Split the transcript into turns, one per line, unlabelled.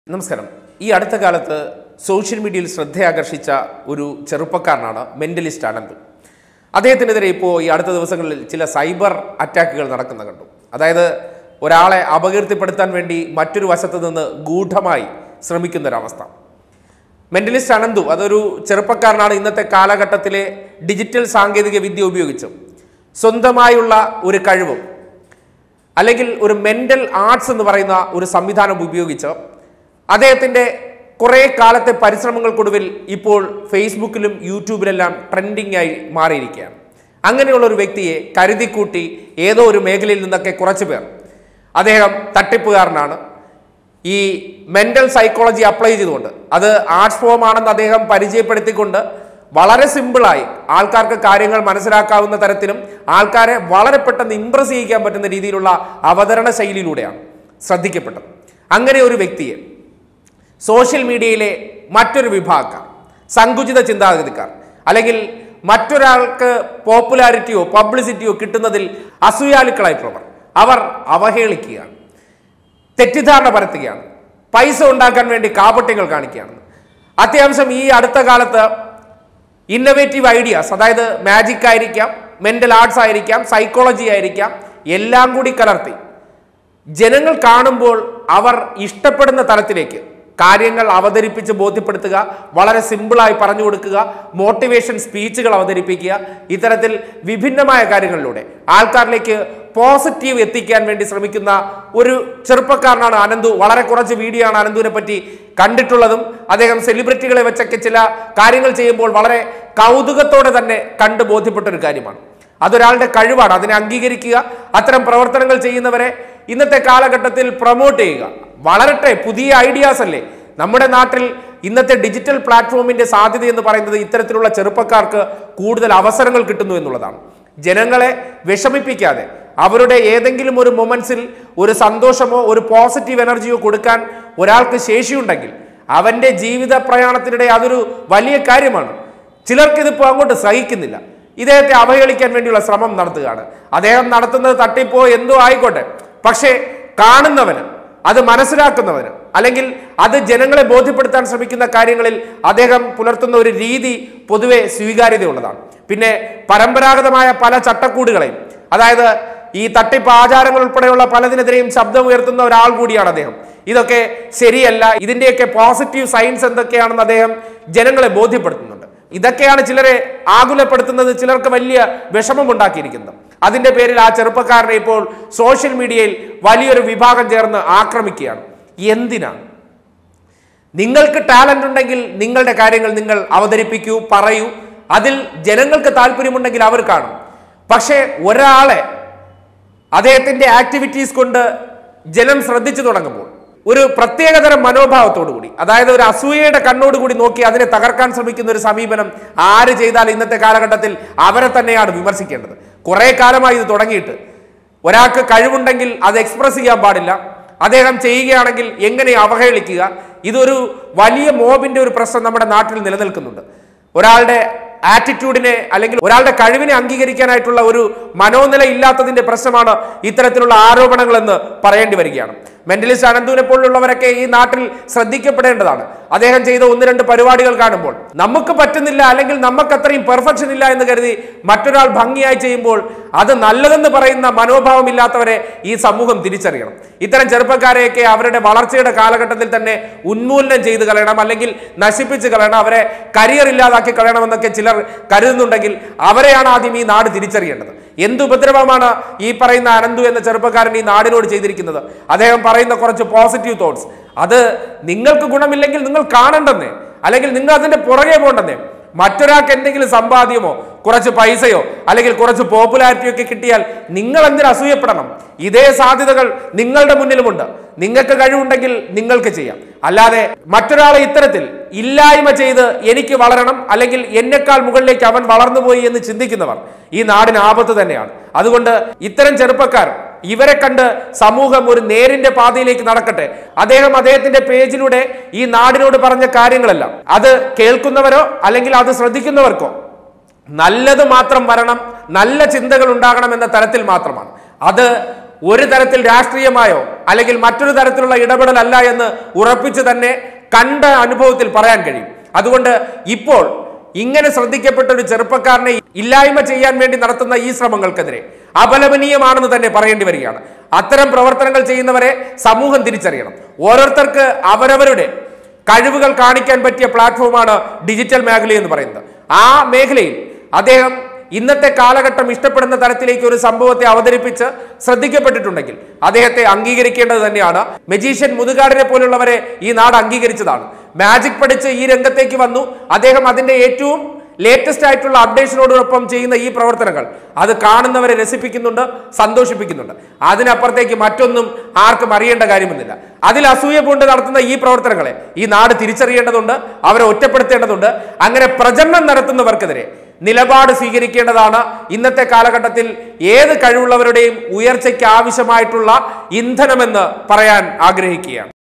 നമസ്കാരം ഈ അടുത്ത കാലത്ത് സോഷ്യൽ മീഡിയയിൽ ശ്രദ്ധയാകർഷിച്ച ഒരു ചെറുപ്പക്കാരനാണ് മെന്റലിസ്റ്റ് അനന്ത് അദ്ദേഹത്തിനെതിരെ ഇപ്പോൾ ഈ അടുത്ത ദിവസങ്ങളിൽ ചില സൈബർ അറ്റാക്കുകൾ നടക്കുന്ന കണ്ടു അതായത് ഒരാളെ അപകീർത്തിപ്പെടുത്താൻ വേണ്ടി മറ്റൊരു വശത്ത് നിന്ന് ഗൂഢമായി ശ്രമിക്കുന്ന ഒരവസ്ഥ മെന്റലിസ്റ്റ് അനന്തു അതൊരു ചെറുപ്പക്കാരനാണ് ഇന്നത്തെ കാലഘട്ടത്തിലെ ഡിജിറ്റൽ സാങ്കേതിക വിദ്യ ഉപയോഗിച്ച് സ്വന്തമായുള്ള ഒരു കഴിവും അല്ലെങ്കിൽ ഒരു മെന്റൽ ആർട്സ് എന്ന് പറയുന്ന ഒരു സംവിധാനം ഉപയോഗിച്ച് അദ്ദേഹത്തിൻ്റെ കുറേ കാലത്തെ പരിശ്രമങ്ങൾക്കൊടുവിൽ ഇപ്പോൾ ഫേസ്ബുക്കിലും യൂട്യൂബിലെല്ലാം ട്രെൻഡിങ് ആയി മാറിയിരിക്കുകയാണ് അങ്ങനെയുള്ള ഒരു വ്യക്തിയെ കരുതിക്കൂട്ടി ഏതോ ഒരു മേഖലയിൽ നിന്നൊക്കെ കുറച്ച് പേർ അദ്ദേഹം തട്ടിപ്പുകാരനാണ് ഈ മെന്റൽ സൈക്കോളജി അപ്ലൈ ചെയ്തുകൊണ്ട് അത് ആർട്സ് ഫോം ആണെന്ന് അദ്ദേഹം പരിചയപ്പെടുത്തിക്കൊണ്ട് വളരെ സിമ്പിളായി ആൾക്കാർക്ക് കാര്യങ്ങൾ മനസ്സിലാക്കാവുന്ന തരത്തിലും ആൾക്കാരെ വളരെ പെട്ടെന്ന് ഇംപ്രസ് ചെയ്യിക്കാൻ പറ്റുന്ന രീതിയിലുള്ള അവതരണ ശൈലിയിലൂടെയാണ് ശ്രദ്ധിക്കപ്പെട്ടത് അങ്ങനെ ഒരു വ്യക്തിയെ സോഷ്യൽ മീഡിയയിലെ മറ്റൊരു വിഭാഗക്കാർ സങ്കുചിത ചിന്താഗതിക്കാർ അല്ലെങ്കിൽ മറ്റൊരാൾക്ക് പോപ്പുലാരിറ്റിയോ പബ്ലിസിറ്റിയോ കിട്ടുന്നതിൽ അസൂയാലുക്കളായിട്ടുള്ളവർ അവർ അവഹേളിക്കുകയാണ് തെറ്റിദ്ധാരണ പരത്തുകയാണ് പൈസ ഉണ്ടാക്കാൻ വേണ്ടി കാപട്യങ്ങൾ കാണിക്കുകയാണ് അത്യാവശ്യം ഈ അടുത്ത കാലത്ത് ഇന്നവേറ്റീവ് ഐഡിയാസ് അതായത് മാജിക് ആയിരിക്കാം മെന്റൽ ആർട്സ് ആയിരിക്കാം സൈക്കോളജി ആയിരിക്കാം എല്ലാം കൂടി കലർത്തി ജനങ്ങൾ കാണുമ്പോൾ അവർ ഇഷ്ടപ്പെടുന്ന തലത്തിലേക്ക് കാര്യങ്ങൾ അവതരിപ്പിച്ച് ബോധ്യപ്പെടുത്തുക വളരെ സിമ്പിളായി പറഞ്ഞു കൊടുക്കുക മോട്ടിവേഷൻ സ്പീച്ചുകൾ അവതരിപ്പിക്കുക ഇത്തരത്തിൽ വിഭിന്നമായ കാര്യങ്ങളിലൂടെ ആൾക്കാരിലേക്ക് പോസിറ്റീവ് എത്തിക്കാൻ വേണ്ടി ശ്രമിക്കുന്ന ഒരു ചെറുപ്പക്കാരനാണ് അനന്തു വളരെ കുറച്ച് വീഡിയോ ആണ് അനന്തുവിനെ പറ്റി കണ്ടിട്ടുള്ളതും അദ്ദേഹം സെലിബ്രിറ്റികളെ വെച്ചൊക്കെ ചില കാര്യങ്ങൾ ചെയ്യുമ്പോൾ വളരെ കൗതുകത്തോടെ തന്നെ കണ്ടു ബോധ്യപ്പെട്ട ഒരു കാര്യമാണ് അതൊരാളുടെ കഴിവാണ് അതിനെ അംഗീകരിക്കുക അത്തരം പ്രവർത്തനങ്ങൾ ചെയ്യുന്നവരെ ഇന്നത്തെ കാലഘട്ടത്തിൽ പ്രൊമോട്ട് ചെയ്യുക വളരട്ടെ പുതിയ ഐഡിയാസ് അല്ലേ നമ്മുടെ നാട്ടിൽ ഇന്നത്തെ ഡിജിറ്റൽ പ്ലാറ്റ്ഫോമിന്റെ സാധ്യത എന്ന് പറയുന്നത് ഇത്തരത്തിലുള്ള ചെറുപ്പക്കാർക്ക് കൂടുതൽ അവസരങ്ങൾ കിട്ടുന്നു എന്നുള്ളതാണ് ജനങ്ങളെ വിഷമിപ്പിക്കാതെ അവരുടെ ഏതെങ്കിലും ഒരു മൊമെന്റ്സിൽ ഒരു സന്തോഷമോ ഒരു പോസിറ്റീവ് എനർജിയോ കൊടുക്കാൻ ഒരാൾക്ക് ശേഷിയുണ്ടെങ്കിൽ അവന്റെ ജീവിത പ്രയാണത്തിനിടെ അതൊരു വലിയ കാര്യമാണ് ചിലർക്ക് ഇതിപ്പോൾ അങ്ങോട്ട് സഹിക്കുന്നില്ല ഇദ്ദേഹത്തെ അവഹേളിക്കാൻ വേണ്ടിയുള്ള ശ്രമം നടത്തുകയാണ് അദ്ദേഹം നടത്തുന്നത് തട്ടിപ്പോ എന്തോ ആയിക്കോട്ടെ പക്ഷേ കാണുന്നവന് അത് മനസ്സിലാക്കുന്നവന് അല്ലെങ്കിൽ അത് ജനങ്ങളെ ബോധ്യപ്പെടുത്താൻ ശ്രമിക്കുന്ന കാര്യങ്ങളിൽ അദ്ദേഹം പുലർത്തുന്ന ഒരു രീതി പൊതുവെ സ്വീകാര്യതയുള്ളതാണ് പിന്നെ പരമ്പരാഗതമായ പല ചട്ടക്കൂടുകളെയും അതായത് ഈ തട്ടിപ്പ് ആചാരങ്ങൾ ഉൾപ്പെടെയുള്ള പലതിനെതിരെയും ശബ്ദം ഉയർത്തുന്ന ഒരാൾ കൂടിയാണ് അദ്ദേഹം ഇതൊക്കെ ശരിയല്ല ഇതിന്റെയൊക്കെ പോസിറ്റീവ് സയൻസ് എന്തൊക്കെയാണെന്ന് അദ്ദേഹം ജനങ്ങളെ ബോധ്യപ്പെടുത്തുന്നുണ്ട് ഇതൊക്കെയാണ് ചിലരെ ആകുലപ്പെടുത്തുന്നത് ചിലർക്ക് വലിയ വിഷമം ഉണ്ടാക്കിയിരിക്കുന്നത് അതിന്റെ പേരിൽ ആ ചെറുപ്പക്കാരനെ ഇപ്പോൾ സോഷ്യൽ മീഡിയയിൽ വലിയൊരു വിഭാഗം ചേർന്ന് ആക്രമിക്കുകയാണ് എന്തിനാണ് നിങ്ങൾക്ക് ടാലന്റ് ഉണ്ടെങ്കിൽ നിങ്ങളുടെ കാര്യങ്ങൾ നിങ്ങൾ അവതരിപ്പിക്കൂ പറയൂ അതിൽ ജനങ്ങൾക്ക് താല്പര്യമുണ്ടെങ്കിൽ അവർ കാണും പക്ഷേ ഒരാളെ അദ്ദേഹത്തിന്റെ ആക്ടിവിറ്റീസ് കൊണ്ട് ജനം ശ്രദ്ധിച്ചു തുടങ്ങുമ്പോൾ ഒരു പ്രത്യേകതരം മനോഭാവത്തോടു കൂടി അതായത് ഒരു അസൂയയുടെ കണ്ണോടുകൂടി നോക്കി അതിനെ തകർക്കാൻ ശ്രമിക്കുന്ന ഒരു സമീപനം ആര് ചെയ്താൽ ഇന്നത്തെ കാലഘട്ടത്തിൽ അവരെ തന്നെയാണ് വിമർശിക്കേണ്ടത് കുറെ കാലമായി ഇത് തുടങ്ങിയിട്ട് ഒരാൾക്ക് കഴിവുണ്ടെങ്കിൽ അത് എക്സ്പ്രസ് ചെയ്യാൻ പാടില്ല അദ്ദേഹം ചെയ്യുകയാണെങ്കിൽ എങ്ങനെ അവഹേളിക്കുക ഇതൊരു വലിയ മോബിന്റെ ഒരു പ്രശ്നം നമ്മുടെ നാട്ടിൽ നിലനിൽക്കുന്നുണ്ട് ഒരാളുടെ ആറ്റിറ്റ്യൂഡിനെ അല്ലെങ്കിൽ ഒരാളുടെ കഴിവിനെ അംഗീകരിക്കാനായിട്ടുള്ള ഒരു മനോനില ഇല്ലാത്തതിന്റെ പ്രശ്നമാണ് ഇത്തരത്തിലുള്ള ആരോപണങ്ങൾ എന്ന് പറയേണ്ടി വരികയാണ് മെന്റലിസ്റ്റ് അനന്തുവിനെ പോലുള്ളവരൊക്കെ ഈ നാട്ടിൽ ശ്രദ്ധിക്കപ്പെടേണ്ടതാണ് അദ്ദേഹം ചെയ്ത ഒന്ന് രണ്ട് പരിപാടികൾ കാണുമ്പോൾ നമുക്ക് പറ്റുന്നില്ല അല്ലെങ്കിൽ നമുക്ക് അത്രയും പെർഫെക്ഷൻ ഇല്ല എന്ന് കരുതി മറ്റൊരാൾ ഭംഗിയായി ചെയ്യുമ്പോൾ അത് നല്ലതെന്ന് പറയുന്ന മനോഭാവം ഇല്ലാത്തവരെ ഈ സമൂഹം തിരിച്ചറിയണം ഇത്തരം ചെറുപ്പക്കാരെയൊക്കെ അവരുടെ വളർച്ചയുടെ കാലഘട്ടത്തിൽ തന്നെ ഉന്മൂലനം ചെയ്ത് കളയണം അല്ലെങ്കിൽ നശിപ്പിച്ച് കളയണം അവരെ കരിയർ ഇല്ലാതാക്കി കളയണമെന്നൊക്കെ ചിലർ കരുതുന്നുണ്ടെങ്കിൽ അവരെയാണ് ആദ്യം ഈ നാട് തിരിച്ചറിയേണ്ടത് എന്ത് ഉപദ്രവമാണ് ഈ പറയുന്ന അനന്തു എന്ന ചെറുപ്പക്കാരൻ ഈ നാടിനോട് ചെയ്തിരിക്കുന്നത് അദ്ദേഹം പറയുന്ന കുറച്ച് പോസിറ്റീവ് തോട്ട്സ് അത് നിങ്ങൾക്ക് ഗുണമില്ലെങ്കിൽ നിങ്ങൾ കാണണ്ടെന്നേ അല്ലെങ്കിൽ നിങ്ങൾ അതിന്റെ പുറകെ പോകണ്ടെന്നേ മറ്റൊരാൾക്ക് എന്തെങ്കിലും സമ്പാദ്യമോ കുറച്ച് പൈസയോ അല്ലെങ്കിൽ കുറച്ച് പോപ്പുലാരിറ്റിയോ ഒക്കെ കിട്ടിയാൽ നിങ്ങൾ എന്തിനു അസൂയപ്പെടണം ഇതേ സാധ്യതകൾ നിങ്ങളുടെ മുന്നിലുമുണ്ട് നിങ്ങൾക്ക് കഴിവുണ്ടെങ്കിൽ നിങ്ങൾക്ക് ചെയ്യാം അല്ലാതെ മറ്റൊരാളെ ഇത്തരത്തിൽ ഇല്ലായ്മ ചെയ്ത് എനിക്ക് വളരണം അല്ലെങ്കിൽ എന്നെക്കാൾ മുകളിലേക്ക് അവൻ വളർന്നുപോയി എന്ന് ചിന്തിക്കുന്നവർ ഈ നാടിന് ആപത്ത് തന്നെയാണ് അതുകൊണ്ട് ഇത്തരം ചെറുപ്പക്കാർ ഇവരെ കണ്ട് സമൂഹം ഒരു നേരിന്റെ പാതയിലേക്ക് നടക്കട്ടെ അദ്ദേഹം അദ്ദേഹത്തിന്റെ പേജിലൂടെ ഈ നാടിനോട് പറഞ്ഞ കാര്യങ്ങളെല്ലാം അത് കേൾക്കുന്നവരോ അല്ലെങ്കിൽ അത് ശ്രദ്ധിക്കുന്നവർക്കോ നല്ലത് മാത്രം വരണം നല്ല ചിന്തകൾ ഉണ്ടാകണം എന്ന തരത്തിൽ മാത്രമാണ് അത് ഒരു തരത്തിൽ രാഷ്ട്രീയമായോ അല്ലെങ്കിൽ മറ്റൊരു തരത്തിലുള്ള ഇടപെടലല്ല എന്ന് ഉറപ്പിച്ച് തന്നെ കണ്ട അനുഭവത്തിൽ പറയാൻ കഴിയും അതുകൊണ്ട് ഇപ്പോൾ ഇങ്ങനെ ശ്രദ്ധിക്കപ്പെട്ട ഒരു ചെറുപ്പക്കാരനെ ഇല്ലായ്മ ചെയ്യാൻ വേണ്ടി നടത്തുന്ന ഈ ശ്രമങ്ങൾക്കെതിരെ അപലപനീയമാണെന്ന് തന്നെ പറയേണ്ടി വരികയാണ് അത്തരം പ്രവർത്തനങ്ങൾ ചെയ്യുന്നവരെ സമൂഹം തിരിച്ചറിയണം ഓരോരുത്തർക്ക് അവരവരുടെ കഴിവുകൾ കാണിക്കാൻ പറ്റിയ പ്ലാറ്റ്ഫോമാണ് ഡിജിറ്റൽ മേഖല എന്ന് പറയുന്നത് ആ മേഖലയിൽ അദ്ദേഹം ഇന്നത്തെ കാലഘട്ടം ഇഷ്ടപ്പെടുന്ന തരത്തിലേക്ക് ഒരു സംഭവത്തെ അവതരിപ്പിച്ച് ശ്രദ്ധിക്കപ്പെട്ടിട്ടുണ്ടെങ്കിൽ അദ്ദേഹത്തെ അംഗീകരിക്കേണ്ടത് തന്നെയാണ് മെജീഷ്യൻ മുതുകാടിനെ പോലുള്ളവരെ ഈ നാട് അംഗീകരിച്ചതാണ് മാജിക് പഠിച്ച് ഈ രംഗത്തേക്ക് വന്നു അദ്ദേഹം അതിന്റെ ഏറ്റവും ലേറ്റസ്റ്റ് ആയിട്ടുള്ള അപ്ഡേഷനോടൊപ്പം ചെയ്യുന്ന ഈ പ്രവർത്തനങ്ങൾ അത് കാണുന്നവരെ രസിപ്പിക്കുന്നുണ്ട് സന്തോഷിപ്പിക്കുന്നുണ്ട് അതിനപ്പുറത്തേക്ക് മറ്റൊന്നും ആർക്കും അറിയേണ്ട കാര്യമൊന്നുമില്ല അതിൽ അസൂയ പൂണ്ട് നടത്തുന്ന ഈ പ്രവർത്തനങ്ങളെ ഈ നാട് തിരിച്ചറിയേണ്ടതുണ്ട് അവരെ ഒറ്റപ്പെടുത്തേണ്ടതുണ്ട് അങ്ങനെ പ്രചരണം നടത്തുന്നവർക്കെതിരെ നിലപാട് സ്വീകരിക്കേണ്ടതാണ് ഇന്നത്തെ കാലഘട്ടത്തിൽ ഏത് കഴിവുള്ളവരുടെയും ഉയർച്ചയ്ക്ക് ആവശ്യമായിട്ടുള്ള ഇന്ധനമെന്ന് പറയാൻ ആഗ്രഹിക്കുകയാണ്